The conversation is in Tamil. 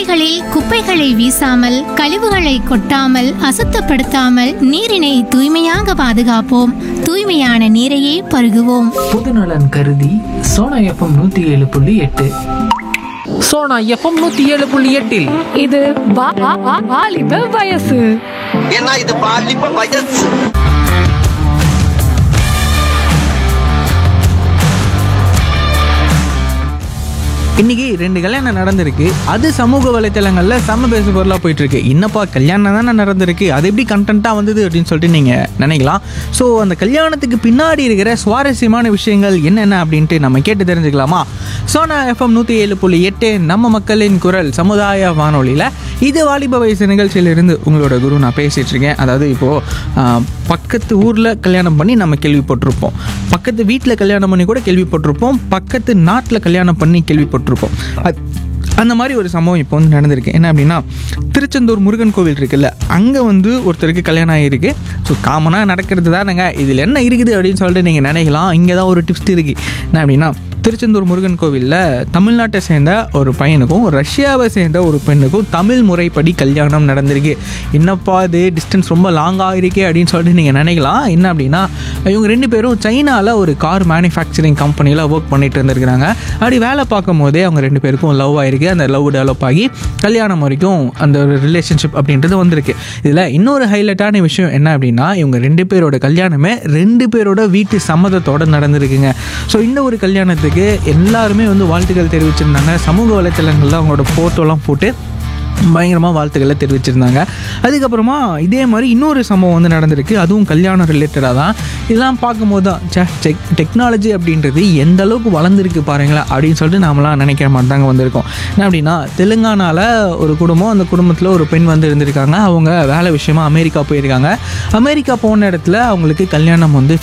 சாலைகளில் குப்பைகளை வீசாமல் கழிவுகளை கொட்டாமல் அசுத்தப்படுத்தாமல் நீரினை தூய்மையாக பாதுகாப்போம் தூய்மையான நீரையே பருகுவோம் பொதுநலன் கருதி சோனா எஃப்எம் நூத்தி ஏழு புள்ளி எட்டு சோனா எஃப்எம் நூத்தி ஏழு புள்ளி எட்டில் இது வா- வா- வா- வாலிப வயசு ஏன்னா இது பாலிப்ப வயசு இன்னைக்கு ரெண்டு கல்யாணம் நடந்திருக்கு அது சமூக வலைத்தளங்களில் செம்ம பேசு பொருளாக போயிட்டு இருக்கு என்னப்பா கல்யாணம் தானே நடந்திருக்கு அது எப்படி கண்டென்ட்டாக வந்தது அப்படின்னு சொல்லிட்டு நீங்கள் நினைக்கலாம் ஸோ அந்த கல்யாணத்துக்கு பின்னாடி இருக்கிற சுவாரஸ்யமான விஷயங்கள் என்னென்ன அப்படின்ட்டு நம்ம கேட்டு தெரிஞ்சுக்கலாமா சோனா எஃப்எம் நூற்றி ஏழு புள்ளி எட்டு நம்ம மக்களின் குரல் சமுதாய வானொலியில் இது வாலிப வயசு நிகழ்ச்சியிலிருந்து உங்களோட குரு நான் பேசிகிட்டு இருக்கேன் அதாவது இப்போது பக்கத்து ஊரில் கல்யாணம் பண்ணி நம்ம கேள்விப்பட்டிருப்போம் பக்கத்து வீட்டில் கல்யாணம் பண்ணி கூட கேள்விப்பட்டிருப்போம் பக்கத்து நாட்டில் கல்யாணம் பண்ணி கேள்விப்பட்டிருப்போம் அது அந்த மாதிரி ஒரு சம்பவம் இப்போ வந்து நடந்திருக்கு என்ன அப்படின்னா திருச்செந்தூர் முருகன் கோவில் இருக்குல்ல அங்கே வந்து ஒருத்தருக்கு கல்யாணம் ஆகிருக்கு ஸோ காமனாக நடக்கிறது தானேங்க இதில் என்ன இருக்குது அப்படின்னு சொல்லிட்டு நீங்கள் நினைக்கலாம் இங்கே தான் ஒரு டிப்ஸ் இருக்குது என்ன அப்படின்னா திருச்செந்தூர் முருகன் கோவிலில் தமிழ்நாட்டை சேர்ந்த ஒரு பையனுக்கும் ரஷ்யாவை சேர்ந்த ஒரு பெண்ணுக்கும் தமிழ் முறைப்படி கல்யாணம் நடந்திருக்கு என்னப்பா இது டிஸ்டன்ஸ் ரொம்ப லாங்காக இருக்கே அப்படின்னு சொல்லிட்டு நீங்கள் நினைக்கலாம் என்ன அப்படின்னா இவங்க ரெண்டு பேரும் சைனாவில் ஒரு கார் மேனுஃபேக்சரிங் கம்பெனியில் ஒர்க் பண்ணிட்டு இருந்திருக்கிறாங்க அப்படி வேலை பார்க்கும் போதே அவங்க ரெண்டு பேருக்கும் லவ் ஆயிருக்கு அந்த லவ் டெவலப் ஆகி கல்யாணம் வரைக்கும் அந்த ஒரு ரிலேஷன்ஷிப் அப்படின்றது வந்திருக்கு இதில் இன்னொரு ஹைலைட்டான விஷயம் என்ன அப்படின்னா இவங்க ரெண்டு பேரோட கல்யாணமே ரெண்டு பேரோட வீட்டு சம்மதத்தோட நடந்திருக்குங்க ஸோ இந்த ஒரு கல்யாணத்துக்கு எல்லாருமே வந்து வாழ்த்துக்கள் தெரிவிச்சிருந்தாங்க சமூக வலைத்தளங்களில் அவங்களோட ஃபோட்டோலாம் போட்டு பயங்கரமாக வாழ்த்துக்களை தெரிவிச்சிருந்தாங்க அதுக்கப்புறமா இதே மாதிரி இன்னொரு சம்பவம் வந்து நடந்திருக்கு அதுவும் கல்யாணம் ரிலேட்டடாக தான் இதெல்லாம் பார்க்கும்போது தான் சே டெக் டெக்னாலஜி அப்படின்றது எந்த அளவுக்கு வளர்ந்துருக்கு பாருங்களேன் அப்படின்னு சொல்லிட்டு நாமலாம் நினைக்கிற மாதிரி தாங்க வந்திருக்கோம் என்ன அப்படின்னா தெலுங்கானாவில் ஒரு குடும்பம் அந்த குடும்பத்தில் ஒரு பெண் வந்து இருந்திருக்காங்க அவங்க வேலை விஷயமா அமெரிக்கா போயிருக்காங்க அமெரிக்கா போன இடத்துல அவங்களுக்கு கல்யாணம் வந்து